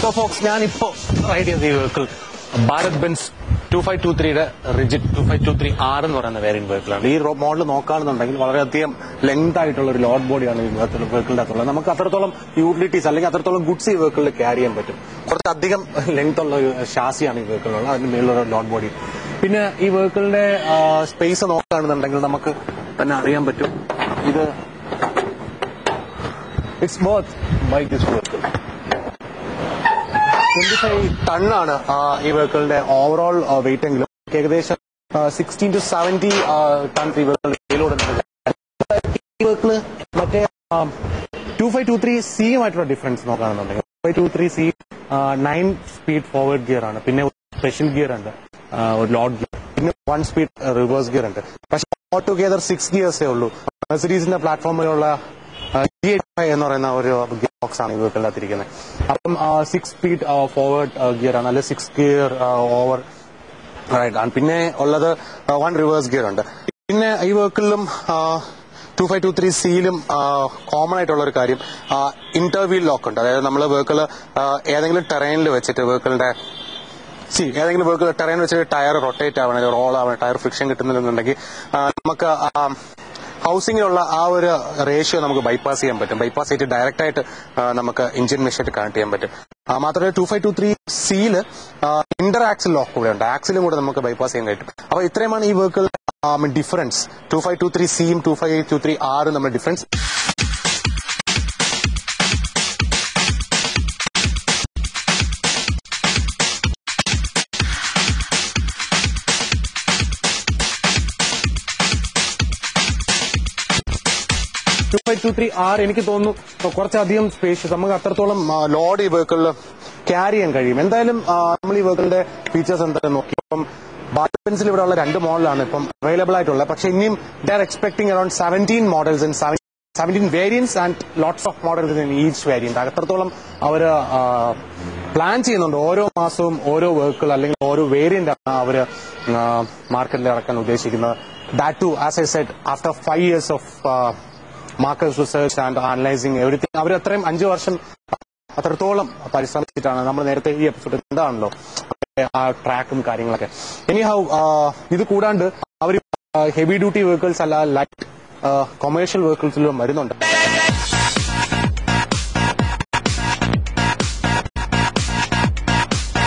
so Fox ഞാനിപ്പോ ride ചെയ്ത ഈ vehicle Bharat Benz two five two ത്രീയുടെ rigid two five two three R എന്ന് പറയുന്ന വേരിയന്റ് വെഹിക്കിളാണ് ഈ മോഡൽ നോക്കുകയാണെന്നുണ്ടെങ്കിൽ വളരെയധികം ലെങ്ത് ആയിട്ടുള്ള ഒരു ലോഡ് ബോഡിയാണ് ഈ വെഹിക്കിളിന്റെ അകത്തുള്ളത് നമുക്ക് അത്രത്തോളം യൂട്ടിലിറ്റീസ് അല്ലെങ്കിൽ അത്രത്തോളം ഗുഡ്സ് ഈ വെഹിക്കിളിൽ ക്യാരി ചെയ്യാൻ പറ്റും കുറച്ചധികം ലെങ്ത് ഉള്ള ഒരു ഷാസിയാണ് ഈ വെഹിക്കിളുള്ളത് അതിന് മേലുള്ള ലോഡ് ബോഡി പിന്നെ ഈ വെഹിക്കിളിന്റെ സ്പേസ് നോക്കുകയാണെന്നുണ്ടെങ്കിൽ നമുക്ക് തന്നെ അറിയാൻ പറ്റും ഇത് it's both bike this vehicle twenty five ടണ്ണാണ് ഈ വെഹിക്കിളിന്റെ ഓവറോൾ വെയിറ്റ് എങ്കിലും ഏകദേശം സിക്സ്റ്റീൻ ടു സെവന്റി ടൺ ഈ വെഹിക്കിൾ വെയിലോട് ഈ വെഹിക്കിള് മറ്റേ ടു ഫൈവ് ടു ത്രീ സിയുമായിട്ടുള്ള ഡിഫറൻസ് നോക്കുകയാണെന്നുണ്ടെങ്കിൽ two five two three C nine speed forward gear ആണ് പിന്നെ സ്പെഷ്യൽ ഗിയർ ഉണ്ട് ആ, ഒരു ലോഡ് ഗിയർ പിന്നെ വൺ സ്പീഡ് റിവേഴ്സ് ഗിയർ ഉണ്ട് പക്ഷെ ഓൾ ടുഗെദർ സിക്സ് ഗിയേഴ്സേ ഉള്ളൂ മെഴ്സഡീസിന്റെ പ്ലാറ്റ്ഫോമിലുള്ള ജി എയ്റ്റ് ഫൈവ് എന്ന് പറയുന്ന ഒരു ഗിയർ ബോക്സ് ആണ് ഈ വെഹിക്കിളിനകത്തിരിക്കുന്നത് അപ്പം സിക്സ് സ്പീഡ് ഫോർവേഡ് ഗിയർ ആണ് അല്ലെങ്കിൽ സിക്സ് ഗിയർ ഓവർ റൈറ്റ് ആണ് പിന്നെ ഉള്ളത് വൺ റിവേഴ്സ് ഗിയർ ഉണ്ട് പിന്നെ ഈ വെഹിക്കിളിലും ടു ഫൈവ് ടു ത്രീ സിയിലും കോമൺ ആയിട്ടുള്ള ഒരു കാര്യം ഇന്റർവ്യൂ ലോക്ക് ഉണ്ട് അതായത് നമ്മൾ വെഹിക്കിൾ ഏതെങ്കിലും ടെറൈനിൽ വെച്ചിട്ട് വെഹിക്കിളിന്റെ സി ഏതെങ്കിലും വെഹിക്കിൾ ടെറൈൻ വെച്ചിട്ട് ടയർ റൊട്ടേറ്റ് ആവണം റോൾ ആവണം ടയർ ഫ്രിക്ഷൻ കിട്ടുന്നില്ലെന്നുണ്ടെങ്കിൽ ആ, നമുക്ക് ഹൗസിങ്ങിലുള്ള ആ ഒരു റേഷ്യോ നമുക്ക് ബൈപ്പാസ് ചെയ്യാൻ പറ്റും ബൈപ്പാസ് ചെയ്തിട്ട് ഡയറക്റ്റ് ആയിട്ട് ആ, നമുക്ക് എഞ്ചിൻ മെഷീൻ കണക്ട് ചെയ്യാൻ പറ്റും ആ, മാത്രമല്ല ടു ഫൈവ് ടു ത്രീ സിയിൽ ഇന്റർ ആക്സിൽ ലോക്ക് കൂടെ ഉണ്ട് ആക്സിലും കൂടെ നമുക്ക് ബൈപ്പാസ് ചെയ്യാൻ കഴിയും അപ്പൊ ഇത്രയുമാണ് ഈ vehicle difference two five two three സിയും ടു ഫൈവ് ടു ത്രീ ആറും നമ്മുടെ difference two five two three R എനിക്ക് തോന്നുന്നു കുറച്ചധികം സ്പേഷ്യസ് നമുക്ക് അത്രത്തോളം ലോഡ് ഈ വെഹിക്കിളിൽ ക്യാരി ചെയ്യാൻ കഴിയും എന്തായാലും ആ, നമ്മൾ ഈ വെഹിക്കിളിന്റെ ഫീച്ചേഴ്സ് എന്തായാലും നോക്കി ഇപ്പം ബാലൻസിൽ ഇവിടെ ഉള്ള രണ്ട് മോഡലാണ് ഇപ്പം അവൈലബിൾ ആയിട്ടുള്ളത് പക്ഷെ ഇനിയും they are expecting around seventeen models and seventeen variants and lots of models in each variant അത്രത്തോളം അവർ പ്ലാൻ ചെയ്യുന്നുണ്ട് ഓരോ മാസവും ഓരോ വെഹിക്കിൾ അല്ലെങ്കിൽ ഓരോ വേരിയന്റ് ആണ് അവർ മാർക്കറ്റിൽ ഇറക്കാൻ ഉദ്ദേശിക്കുന്നത് that too as I said after five years of market research and analysing everything അവർ അത്രയും അഞ്ചു വർഷം അത്രത്തോളം പരിശ്രമിച്ചിട്ടാണ് നമ്മൾ നേരത്തെ ഈ എപ്പിസോഡ് എന്താണല്ലോ ആ ട്രാക്കും കാര്യങ്ങളൊക്കെ ഇനി ഹൗ ഇത് കൂടാണ്ട് അവർ ഹെവി ഡ്യൂട്ടി വെഹിക്കിൾസ് അല്ല ലൈറ്റ് കൊമേഴ്ഷ്യൽ വെഹിക്കിൾസിലും വരുന്നുണ്ട്